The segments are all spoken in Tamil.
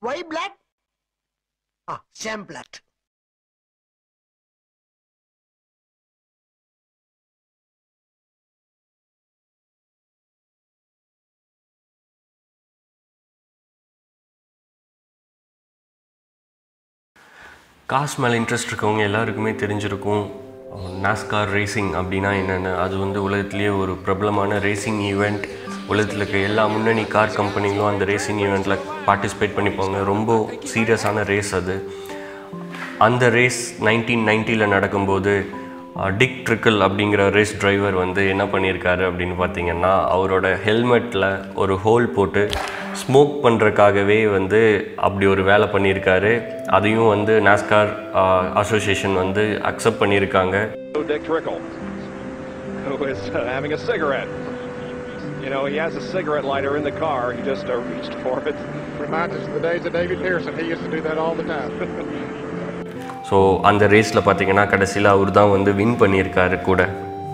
ஒய் பிளாக் ஆ சேம் பிளாக் காசு மேலே இன்ட்ரெஸ்ட் இருக்கவங்க எல்லாருக்குமே தெரிஞ்சிருக்கும் நாஸ்கார் ரேசிங் அப்படின்னா என்னென்னு அது வந்து உலகத்திலேயே ஒரு பிரபலமான ரேசிங் ஈவெண்ட் உலகத்தில் இருக்க எல்லா முன்னணி கார் கம்பெனிகளும் அந்த ரேசிங் ஈவெண்ட்டில் பார்ட்டிசிபேட் பண்ணிப்பாங்க ரொம்ப சீரியஸான ரேஸ் அது அந்த ரேஸ் நைன்டீன் நைன்ட்டியில் நடக்கும்போது அஹ், டிக் ட்ரிக்கிள் அப்படிங்கிற ரேஸ் டிரைவர் வந்து என்ன பண்ணியிருக்காரு அப்படின்னு பார்த்தீங்கன்னா அவரோட ஹெல்மெட்டில் ஒரு ஹோல் போட்டு ஸ்மோக் பண்ணுறக்காகவே வந்து அப்படி ஒரு வேலை பண்ணியிருக்காரு அதையும் வந்து நாஸ்கார் அசோசியேஷன் வந்து அக்செப்ட் பண்ணியிருக்காங்க Dick Trickle, who is uh, having a cigarette. You know, he has a cigarette lighter in the car. He just uh, reached for it. Reminds us of the days of David Pearson. He used to do that all the time. So அந்த ரேஸில் பார்த்தீங்கன்னா கடைசியில் அவர் தான் வந்து வின் பண்ணியிருக்காரு கூட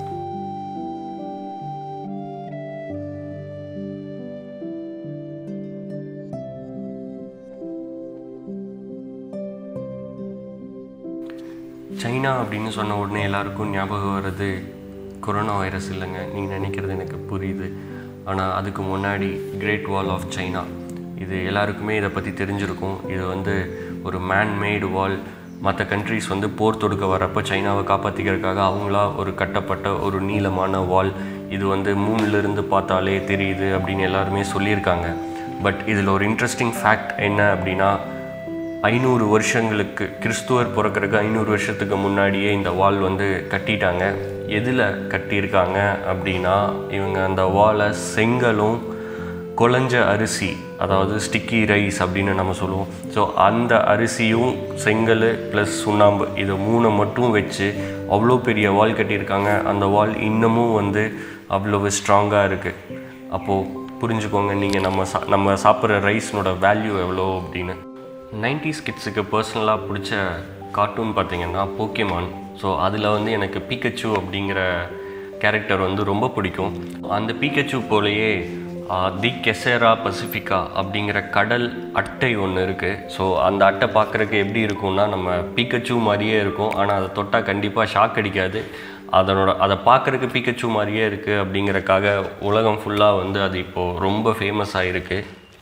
சைனா அப்படின்னு சொன்ன உடனே எல்லாருக்கும் ஞாபகம் வர்றது கொரோனா வைரஸ் இல்லைங்க நீங்கள் நினைக்கிறது எனக்கு புரியுது ஆனால் அதுக்கு முன்னாடி கிரேட் வால் ஆஃப் சைனா இது எல்லாருக்குமே இதை பற்றி தெரிஞ்சிருக்கும் இது வந்து ஒரு மேன்மேடு வால் மற்ற கண்ட்ரீஸ் வந்து போர் தொடுக்க வரப்போ சைனாவை காப்பாற்றிக்கிறதுக்காக அவங்களா ஒரு கட்டப்பட்ட ஒரு நீளமான வால் இது வந்து மூணுலேருந்து பார்த்தாலே தெரியுது அப்படின்னு எல்லாருமே சொல்லியிருக்காங்க பட் இதில் ஒரு இன்ட்ரெஸ்டிங் ஃபேக்ட் என்ன அப்படின்னா ஐநூறு வருஷங்களுக்கு கிறிஸ்துவர் பிறக்கறதுக்கு ஐநூறு வருஷத்துக்கு முன்னாடியே இந்த வால் வந்து கட்டிட்டாங்க எதில் கட்டியிருக்காங்க அப்படின்னா இவங்க அந்த வாலை செங்கலும் குழஞ்ச அரிசி அதாவது ஸ்டிக்கி ரைஸ் அப்படின்னு நம்ம சொல்லுவோம் ஸோ அந்த அரிசியும் செங்கல் ப்ளஸ் சுண்ணாம்பு இதை மூணை மட்டும் வச்சு அவ்வளோ பெரிய வால் கட்டியிருக்காங்க அந்த வால் இன்னமும் வந்து அவ்வளவு ஸ்ட்ராங்காக இருக்குது அப்போது புரிஞ்சுக்கோங்க நீங்கள் நம்ம சா நம்ம சாப்பிட்ற ரைஸ்னோட வேல்யூ எவ்வளோ அப்படின்னு நைன்டிஸ் கிட்ஸுக்கு பர்சனலாக பிடிச்ச கார்ட்டூன் பார்த்தீங்கன்னா போக்கேமான் ஸோ அதில் வந்து எனக்கு பீக்கச்சு அப்படிங்கிற கேரக்டர் வந்து ரொம்ப பிடிக்கும் அந்த பீக்கச்சு போலயே தி கெசேரா பசிஃபிகா அப்படிங்கிற கடல் அட்டை ஒன்று இருக்குது ஸோ அந்த அட்டை பார்க்குறதுக்கு எப்படி இருக்கும்னா நம்ம பீக்கச்சு மாதிரியே இருக்கும் ஆனால் அதை தொட்டால் கண்டிப்பாக ஷாக் அடிக்காது அதனோட அதை பார்க்குறதுக்கு பீக்கச்சு மாதிரியே இருக்குது அப்படிங்கறக்காக உலகம் ஃபுல்லாக வந்து அது இப்போது ரொம்ப ஃபேமஸ் ஆகிருக்கு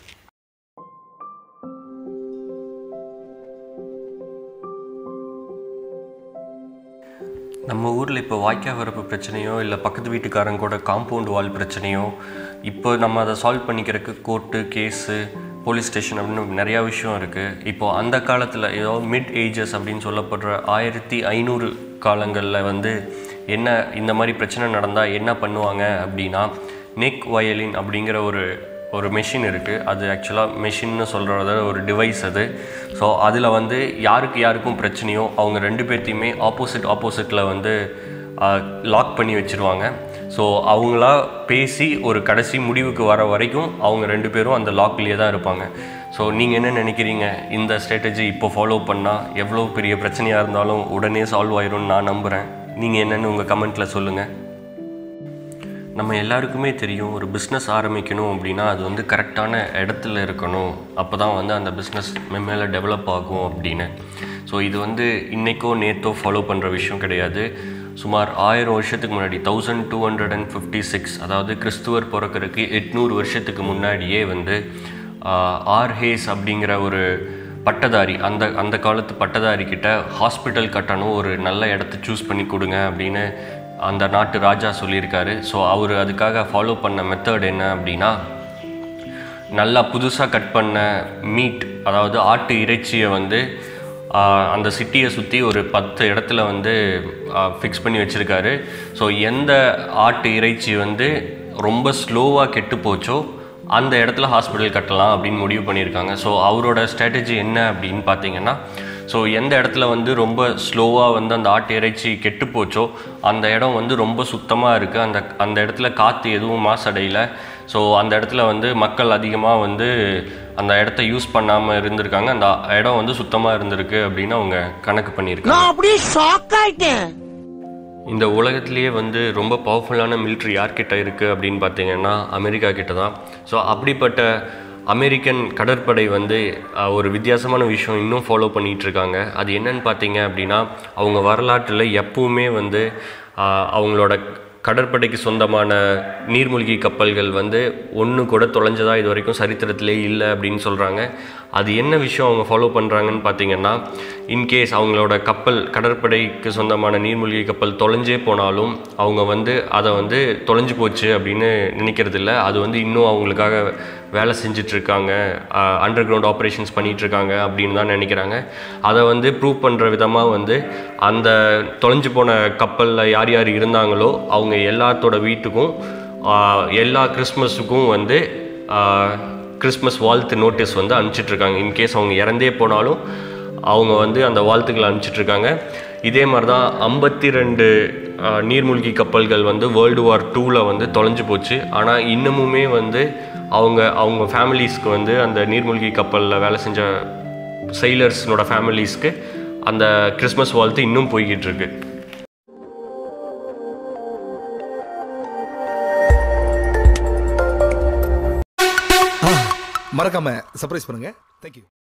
நம்ம ஊரில் இப்போ வாய்க்கா வரப்பு பிரச்சனையோ இல்லை பக்கத்து வீட்டுக்காரங்க கூட காம்பவுண்ட் வால் பிரச்சனையோ இப்போ நம்ம அதை சால்வ் பண்ணிக்கிறதுக்கு கோர்ட்டு கேஸு போலீஸ் ஸ்டேஷன் அப்படின்னு நிறையா விஷயம் இருக்குது இப்போ அந்த காலத்தில் ஏதோ மிட் ஏஜஸ் அப்படின்னு சொல்லப்படுற ஆயிரத்தி ஐநூறு காலங்களில் வந்து என்ன இந்த மாதிரி பிரச்சனை நடந்தால் என்ன பண்ணுவாங்க அப்படின்னா நெக் வயலின் அப்படிங்கிற ஒரு ஒரு மெஷின் இருக்குது அது ஆக்சுவலாக மெஷின்னு சொல்கிறத ஒரு டிவைஸ் அது ஸோ அதில் வந்து யாருக்கு யாருக்கும் பிரச்சனையோ அவங்க ரெண்டு பேர்த்தையுமே ஆப்போசிட் ஆப்போசிட்டில் வந்து லாக் பண்ணி வச்சுருவாங்க ஸோ அவங்களா பேசி ஒரு கடைசி முடிவுக்கு வர வரைக்கும் அவங்க ரெண்டு பேரும் அந்த லாக்லேயே தான் இருப்பாங்க ஸோ நீங்கள் என்ன நினைக்கிறீங்க இந்த ஸ்ட்ராட்டஜி இப்போ ஃபாலோ பண்ணால் எவ்வளோ பெரிய பிரச்சனையாக இருந்தாலும் உடனே சால்வ் ஆயிரும்னு நான் நம்புகிறேன் நீங்கள் என்னென்னு உங்கள் கமெண்ட்டில் சொல்லுங்கள் நம்ம எல்லாருக்குமே தெரியும் ஒரு பிஸ்னஸ் ஆரம்பிக்கணும் அப்படின்னா அது வந்து கரெக்டான இடத்துல இருக்கணும் அப்போ தான் வந்து அந்த பிஸ்னஸ் மேலே டெவலப் ஆகும் அப்படின்னு ஸோ இது வந்து இன்றைக்கோ நேத்தோ ஃபாலோ பண்ணுற விஷயம் கிடையாது சுமார் ஆயிரம் வருஷத்துக்கு முன்னாடி thousand two hundred and fifty six அதாவது கிறிஸ்துவர் பிறக்கறதுக்கு எட்நூறு வருஷத்துக்கு முன்னாடியே வந்து ஆர் ஹேஸ் அப்படிங்கிற ஒரு பட்டதாரி அந்த அந்த காலத்து பட்டதாரி கிட்ட ஹாஸ்பிட்டல் கட்டணும் ஒரு நல்ல இடத்த சூஸ் பண்ணி கொடுங்க அப்படின்னு அந்த நாட்டு ராஜா சொல்லியிருக்காரு ஸோ அவர் அதுக்காக ஃபாலோ பண்ண மெத்தட் என்ன அப்படின்னா நல்லா புதுசாக கட் பண்ண மீட் அதாவது ஆட்டு இறைச்சியை வந்து ஆஹ், அந்த சிட்டியை சுற்றி ஒரு பத்து இடத்துல வந்து ஃபிக்ஸ் பண்ணி வச்சுருக்காரு ஸோ எந்த ஆட்டு இறைச்சி வந்து ரொம்ப ஸ்லோவாக கெட்டு போச்சோ அந்த இடத்துல ஹாஸ்பிட்டல் கட்டலாம் அப்படின்னு முடிவு பண்ணியிருக்காங்க ஸோ அவரோட ஸ்ட்ராட்டஜி என்ன அப்படின்னு பார்த்தீங்கன்னா ஸோ எந்த இடத்துல வந்து ரொம்ப ஸ்லோவாக வந்து அந்த ஆட்டு இறைச்சி கெட்டு போச்சோ அந்த இடம் வந்து ரொம்ப சுத்தமாக இருக்குது அந்த அந்த இடத்துல காற்று எதுவும் மாசடையல ஸோ அந்த இடத்துல வந்து மக்கள் அதிகமாக வந்து அந்த இடத்த யூஸ் பண்ணாமல் இருந்திருக்காங்க அந்த இடம் வந்து சுத்தமாக இருந்திருக்கு அப்படின்னு அவங்க கணக்கு பண்ணியிருக்காங்க நான் அப்படியே ஷாக் ஆயிட்டேன் இந்த உலகத்திலேயே வந்து ரொம்ப பவர்ஃபுல்லான military யார்கிட்ட இருக்குது அப்படின்னு பார்த்தீங்கன்னா அமெரிக்கா கிட்ட தான் ஸோ அப்படிப்பட்ட அமெரிக்கன் கடற்படை வந்து அஹ், ஒரு வித்தியாசமான விஷயம் இன்னும் ஃபாலோ பண்ணிகிட்டு இருக்காங்க அது என்னன்னு பார்த்தீங்க அப்படின்னா அவங்க வரலாற்றில் எப்பவுமே வந்து அஹ், அவங்களோட கடற்படைக்கு சொந்தமான நீர்மூழ்கி கப்பல்கள் வந்து ஒன்று கூட தொலைஞ்சதா இது வரைக்கும் சரித்திரத்திலே இல்லை அப்படின்னு சொல்கிறாங்க அது என்ன விஷயம் அவங்க ஃபாலோ பண்ணுறாங்கன்னு பார்த்தீங்கன்னா இன்கேஸ் அவங்களோட கப்பல் கடற்படைக்கு சொந்தமான நீர்மூழ்கி கப்பல் தொலைஞ்சே போனாலும் அவங்க வந்து அதை வந்து தொலைஞ்சு போச்சு அப்படின்னு நினைக்கிறது இல்ல அது வந்து இன்னும் அவங்களுக்காக வேலை செஞ்சிட்ருக்காங்க அண்டர் கிரவுண்ட் ஆப்ரேஷன்ஸ் பண்ணிகிட்ருக்காங்க அப்படின்னு தான் நினைக்கிறாங்க அதை வந்து ப்ரூவ் பண்ணுற விதமாக வந்து அந்த தொலைஞ்சு போன கப்பலில் யார் யார் இருந்தாங்களோ அவங்க எல்லாத்தோட வீட்டுக்கும் ஆஹ், எல்லா கிறிஸ்மஸுக்கும் வந்து கிறிஸ்மஸ் வாழ்த்து நோட்டீஸ் வந்து அனுப்பிச்சிட்ருக்காங்க இன்கேஸ் அவங்க இறந்தே போனாலும் அவங்க வந்து அந்த வாழ்த்துக்களை அனுப்பிச்சிட்ருக்காங்க இதே மாதிரி தான் ஐம்பத்தி ரெண்டு நீர்மூழ்கி கப்பல்கள் வந்து வேர்ல்டு வார் டூவில் வந்து தொலைஞ்சு போச்சு ஆனால் இன்னமுமே வந்து அவங்க அவங்க ஃபேமிலிஸ்க்கு வந்து அந்த நீர்மூழ்கி கப்பலில் வேலை செஞ்ச செயிலர்ஸ்னோட ஃபேமிலிஸ்க்கு அந்த கிறிஸ்மஸ் வாழ்த்து இன்னும் போய்கிட்டு இருக்கு மறக்காம சர்ப்ரைஸ் பண்ணுங்க தேங்க்யூ